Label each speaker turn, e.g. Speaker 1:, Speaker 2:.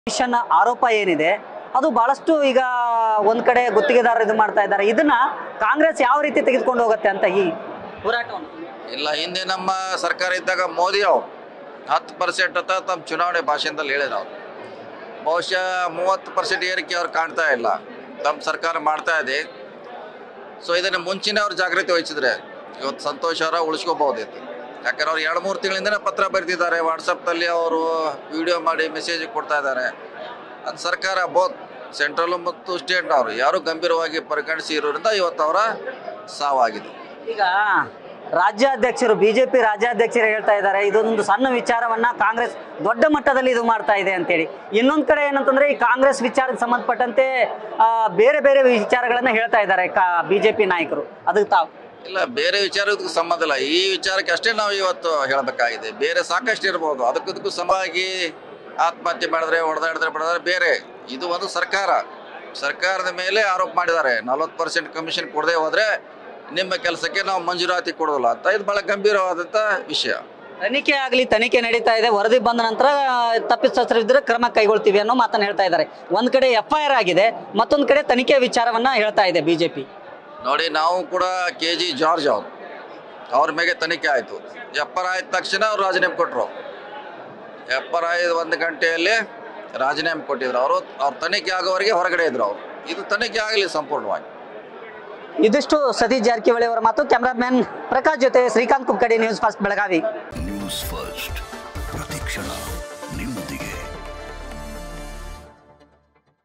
Speaker 1: commission ಆರೋಪ ಏನಿದೆ ಅದು ಬಹಳಷ್ಟು ಈಗ ಒಂದ್ ಕಡೆ ಗುತ್ತಿಗೆದಾರರು ಇದು ಮಾಡ್ತಾ ಇದ್ದಾರೆ ಇದನ್ನ ಕಾಂಗ್ರೆಸ್ ಯಾವ ರೀತಿ ತೆಗೆದುಕೊಂಡು ಹೋಗುತ್ತೆ ಅಂತ ಈ ಹೋರಾಟವನ್ನು
Speaker 2: ಇಲ್ಲ ಹಿಂದೆ ನಮ್ಮ ಸರ್ಕಾರ ಇದ್ದಾಗ ಮೋದಿ ಅವರು ಹತ್ತು ಪರ್ಸೆಂಟ್ ಅಂತ ತಮ್ಮ ಚುನಾವಣೆ ಭಾಷಣದಲ್ಲಿ ಹೇಳಿದ್ರು ಅವರು ಬಹುಶಃ ಮೂವತ್ತು ಪರ್ಸೆಂಟ್ ಏರಿಕೆ ಅವ್ರು ಕಾಣ್ತಾ ಇಲ್ಲ ತಮ್ಮ ಸರ್ಕಾರ ಮಾಡ್ತಾ ಇದೆ ಸೊ ಇದನ್ನು ಮುಂಚಿನ ಅವ್ರು ಜಾಗೃತಿ ವಹಿಸಿದ್ರೆ ಇವತ್ತು ಸಂತೋಷ್ ಅವರ ಉಳಿಸ್ಕೋಬಹುದಿತ್ತು ಯಾಕಂದ್ರೆ ಅವ್ರು ಎರಡು ಮೂರು ತಿಂಗಳಿಂದನೇ ಪತ್ರ ಬರೆದಿದ್ದಾರೆ ವಾಟ್ಸಪ್ನಲ್ಲಿ ಅವರು ವಿಡಿಯೋ ಮಾಡಿ ಮೆಸೇಜ್ ಕೊಡ್ತಾ ಇದ್ದಾರೆ ಅದು ಸರ್ಕಾರ ಬೋತ್ ಸೆಂಟ್ರಲ್ ಮತ್ತು ಸ್ಟೇಟ್ ಅವರು ಯಾರು ಗಂಭೀರವಾಗಿ ಪರಿಗಣಿಸಿ ಇರೋದ್ರಿಂದ ಇವತ್ತು ಅವರ ಸಾವಾಗಿದೆ
Speaker 1: ಈಗ ರಾಜ್ಯಾಧ್ಯಕ್ಷರು ಬಿಜೆಪಿ ರಾಜ್ಯಾಧ್ಯಕ್ಷರು ಹೇಳ್ತಾ ಇದ್ದಾರೆ ಇದೊಂದು ಸಣ್ಣ ವಿಚಾರವನ್ನ ಕಾಂಗ್ರೆಸ್ ದೊಡ್ಡ ಮಟ್ಟದಲ್ಲಿ ಇದು ಮಾಡ್ತಾ ಇದೆ ಅಂತೇಳಿ ಇನ್ನೊಂದ್ ಕಡೆ ಏನಂತಂದ್ರೆ ಈ ಕಾಂಗ್ರೆಸ್ ವಿಚಾರಕ್ಕೆ ಸಂಬಂಧಪಟ್ಟಂತೆ ಆ, ಬೇರೆ ಬೇರೆ ವಿಚಾರಗಳನ್ನ ಹೇಳ್ತಾ ಇದ್ದಾರೆ ಬಿಜೆಪಿ ನಾಯಕರು ಅದಕ್ಕೆ ತಾವು
Speaker 2: ಇಲ್ಲ ಬೇರೆ ವಿಚಾರಕ್ಕೂ ಸಂಬಂಧ ಇಲ್ಲ ಈ ವಿಚಾರಕ್ಕೆ ಅಷ್ಟೇ ನಾವು ಇವತ್ತು ಹೇಳಬೇಕಾಗಿದೆ ಬೇರೆ ಸಾಕಷ್ಟು ಇರ್ಬೋದು ಅದಕ್ಕೂ ಇದಕ್ಕೂ ಸಮವಾಗಿ ಆತ್ಮಹತ್ಯೆ ಮಾಡಿದ್ರೆ ಹೊಡೆದಾಡಿದ್ರೆ ಬಡಿದ್ರೆ ಬೇರೆ ಇದು ಒಂದು ಸರ್ಕಾರ ಸರ್ಕಾರದ ಮೇಲೆ ಆರೋಪ ಮಾಡಿದ್ದಾರೆ ನಲ್ವತ್ತು ಪರ್ಸೆಂಟ್ ಕಮಿಷನ್ ಕೊಡದೆ ಹೋದ್ರೆ ನಿಮ್ಮ ಕೆಲಸಕ್ಕೆ ನಾವು ಮಂಜೂರಾತಿ ಕೊಡೋಲ್ಲ ಅಂತ ಇದು ಬಹಳ ಗಂಭೀರವಾದಂಥ ವಿಷಯ
Speaker 1: ತನಿಖೆ ಆಗಲಿ ತನಿಖೆ ನಡೀತಾ ಇದೆ ವರದಿ ಬಂದ ನಂತರ ತಪ್ಪಿತಸ್ಥರಿದ್ರೆ ಕ್ರಮ ಕೈಗೊಳ್ತೀವಿ ಅನ್ನೋ ಮಾತನ್ನ ಹೇಳ್ತಾ ಇದ್ದಾರೆ ಒಂದ್ ಕಡೆ ಎಫ್ ಐ ಆರ್ ಆಗಿದೆ ಮತ್ತೊಂದ್ ಕಡೆ ತನಿಖೆ ವಿಚಾರವನ್ನ ಹೇಳ್ತಾ ಇದೆ ಬಿಜೆಪಿ
Speaker 2: ನೋಡಿ ನಾವು ಕೂಡ ಕೆ ಜಿ ಜಾರ್ಜ್ ಅವರು ಅವ್ರ ಮೇಲೆ ತನಿಖೆ ಆಯಿತು ಎಪ್ಪರ್ ಆದ ತಕ್ಷಣ ಅವ್ರು ರಾಜೀನಾಮೆ ಕೊಟ್ಟರು ಎಪ್ಪರ್ ಆಯ್ದ ಒಂದು ಗಂಟೆಯಲ್ಲಿ ರಾಜೀನಾಮೆ ಕೊಟ್ಟಿದ್ರು ಅವರು ಅವ್ರ ತನಿಖೆ ಆಗೋವರೆಗೆ ಹೊರಗಡೆ ಇದ್ರು ಅವರು ಇದು ತನಿಖೆ ಆಗಲಿ ಸಂಪೂರ್ಣವಾಗಿ
Speaker 1: ಇದಿಷ್ಟು ಸತೀಶ್ ಜಾರಕಿಹೊಳಿ ಅವರ ಮಾತು ಕ್ಯಾಮ್ರಾಮನ್ ಪ್ರಕಾಶ್ ಜೊತೆ Srikanth Kukkadi news first Belagavi
Speaker 3: news first ಪ್ರತಿಕ್ಷಣ